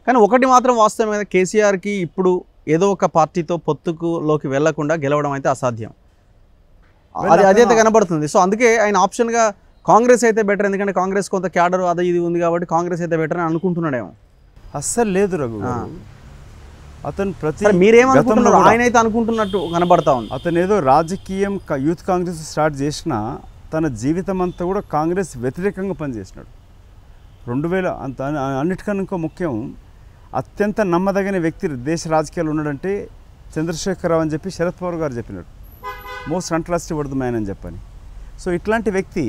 కానీ ఒకటి మాత్రం వాస్తవం కదా కేసీఆర్కి ఇప్పుడు ఏదో ఒక పార్టీతో పొత్తుకులోకి వెళ్లకుండా గెలవడం అయితే అసాధ్యం అది అదైతే కనబడుతుంది సో అందుకే ఆయన ఆప్షన్గా కాంగ్రెస్ అయితే బెటర్ ఎందుకంటే కాంగ్రెస్ కొంత క్యాడర్ అది ఇది ఉంది కాబట్టి కాంగ్రెస్ అయితే బెటర్ అని అనుకుంటున్నాడేమో అస్సలు లేదు రఘు ఆ. గారు. అతను ప్రతి సరే మీరేమనుకుంటున్నారు గతంలో కూడా ఆయన అయితే అనుకుంటున్నట్టు కనబడతా ఉంది అతను ఏదో రాజకీయం క- యూత్ కాంగ్రెస్ స్టార్ట్ చేసినా తన జీవితం అంతా కూడా కాంగ్రెస్ వ్యతిరేకంగా పనిచేసినాడు రెండు వేల అంత అన్- అన్నిటికన్నా ఇంకో ముఖ్యం అత్యంత నమ్మదగిన వ్యక్తి దేశ రాజకీయాలు ఉన్నాడంటే చంద్రశేఖరరావు అని చెప్పి శరద్ పవార్ గారు చెప్పినాడు మోస్ట్ అంట్రస్టీ వర్డ్ మ్యాన్ అని చెప్పని సో ఇట్లాంటి వ్యక్తి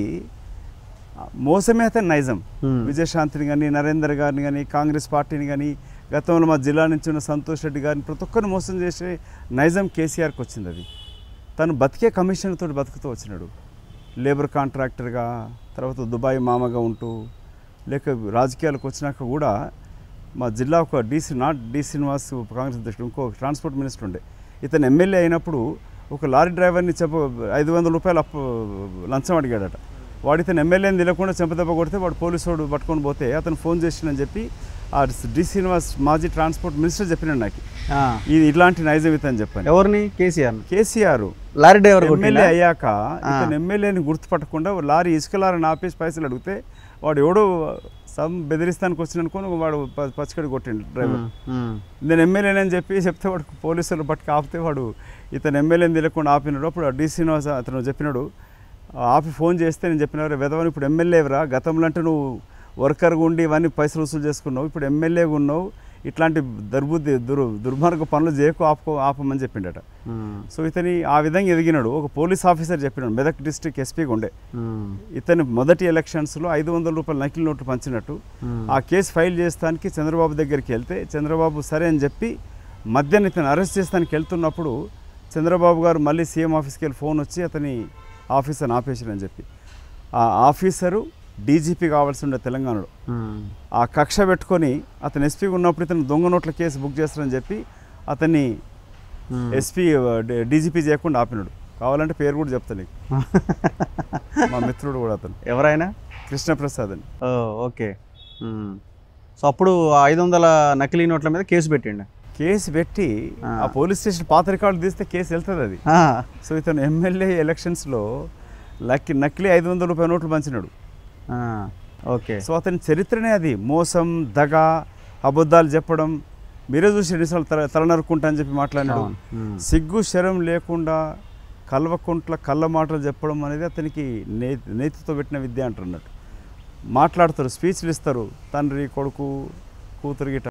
ఆ, మోసమే అతని నైజం Hmm. విజయశాంతిని కానీ నరేందర్ గారిని కానీ కాంగ్రెస్ పార్టీని కానీ గతంలో మా జిల్లా నుంచి ఉన్న సంతోష్ రెడ్డి గారిని ప్రతి ఒక్కరిని మోసం చేసే నైజం కేసీఆర్కి వచ్చింది అది తను బతికే కమిషన్తో బతుకుతూ వచ్చినాడు లేబర్ కాంట్రాక్టర్గా తర్వాత దుబాయ్ మామగా ఉంటూ లేక రాజకీయాలకు వచ్చినాక కూడా మా జిల్లా ఒక DC not D Srinivas Congress అధ్యక్షుడు ఇంకో ట్రాన్స్పోర్ట్ మినిస్టర్ ఉండే ఇతను ఎమ్మెల్యే అయినప్పుడు ఒక లారీ డ్రైవర్ని చెప్ప ఐదు వందల రూపాయలు అప్పు లంచం అడిగాడట వాడు ఇతను ఎమ్మెల్యేని తెలియకుండా చెంపదెబ్బ కొడితే వాడు పోలీసు వాడు పట్టుకొని పోతే అతను ఫోన్ చేసిండని చెప్పి ఆ డి శ్రీనివాస్ మాజీ ట్రాన్స్పోర్ట్ మినిస్టర్ చెప్పినాడు నాకు ఆ, ఇది ఇలాంటి నైజం ఇతని చెప్పాను ఎవరిని KCR KCR lorry driver MLA అయ్యాక ఆ. ఇతను ఎమ్మెల్యేని గుర్తుపట్టకుండా ఓ లారీ ఇసుక లారీని ఆపేసి పైసలు అడిగితే వాడు ఎవడో సమ్ బెదిరిస్తానికి వచ్చిన అనుకోని వాడు ప- పచ్చికడి కొట్టిండు డ్రైవర్ నేను ఎమ్మెల్యేనని చెప్పి చెప్తే వాడు పోలీసులు పట్టుకు ఆపితే వాడు ఇతను ఎమ్మెల్యేని తెలియకుండా ఆపినాడు అప్పుడు డీ శ్రీనివాస్ అతను చెప్పినాడు ఆపి ఫోన్ చేస్తే నేను చెప్పిన వెదవని ఇప్పుడు ఎమ్మెల్యేవరా గతంలో అంటే నువ్వు వర్కర్గా ఉండి ఇవన్నీ పైసలు వసూలు చేసుకున్నావు ఇప్పుడు ఎమ్మెల్యేగా ఉన్నావు ఇట్లాంటి దుర్బుద్ధి దుర్ దుర్మార్గ పనులు చేయకు ఆపుకో ఆపమని చెప్పిండట సో ఇతని ఆ విధంగా ఎదిగినాడు ఒక పోలీస్ ఆఫీసర్ చెప్పినాడు మెదక్ డిస్ట్రిక్ట్ ఎస్పీగా ఉండే ఇతని మొదటి ఎలక్షన్స్లో ఐదు వందల రూపాయల నకిలీ నోట్లు పంచినట్టు ఆ కేసు ఫైల్ చేస్తానికి చంద్రబాబు దగ్గరికి వెళ్తే చంద్రబాబు సరే అని చెప్పి మధ్యాహ్నం ఇతను అరెస్ట్ చేస్తానికి వెళ్తున్నప్పుడు చంద్రబాబు గారు మళ్ళీ సీఎం ఆఫీస్కి వెళ్ళి ఫోన్ వచ్చి అతని ఆఫీసర్ని ఆపేసారని చెప్పి ఆ ఆఫీసరు డీజీపీ కావాల్సి ఉండే తెలంగాణలో ఆ కక్ష పెట్టుకొని అతను ఎస్పీగా ఉన్నప్పుడు ఇతను దొంగ నోట్ల కేసు బుక్ చేస్తారని చెప్పి అతన్ని ఎస్పీ డీజీపీ చేయకుండా ఆపినాడు కావాలంటే పేరు కూడా చెప్తాను నీకు మా మిత్రుడు కూడా అతను ఎవరైనా కృష్ణప్రసాద్ అని ఓ ఓకే సో అప్పుడు ఐదు వందల నకిలీ నోట్ల మీద కేసు పెట్టిండు కేసు పెట్టి ఆ. ఆ పోలీస్ స్టేషన్ పాత రికార్డు తీస్తే కేసు వెళ్తుంది అది ఆ, సో ఇతను ఎమ్మెల్యే ఎలక్షన్స్లో లక్కి నకిలీ ఐదు వందల రూపాయల నోట్లు పంచినాడు ఆ, ఓకే సో అతని చరిత్రనే అది మోసం దగ అబద్ధాలు చెప్పడం మీరే చూసి ఎన్నిసార్లు తల తలనరుక్కుంటా అని చెప్పి మాట్లాడినాడు అవును. ఉమ్. సిగ్గు శరం లేకుండా కల్వకుంట్ల కళ్ళ మాటలు చెప్పడం అనేది అతనికి నే నేతితో పెట్టిన విద్య అంటున్నట్టు మాట్లాడతారు స్పీచ్లు ఇస్తారు తండ్రి కొడుకు కూతురు గిట్ట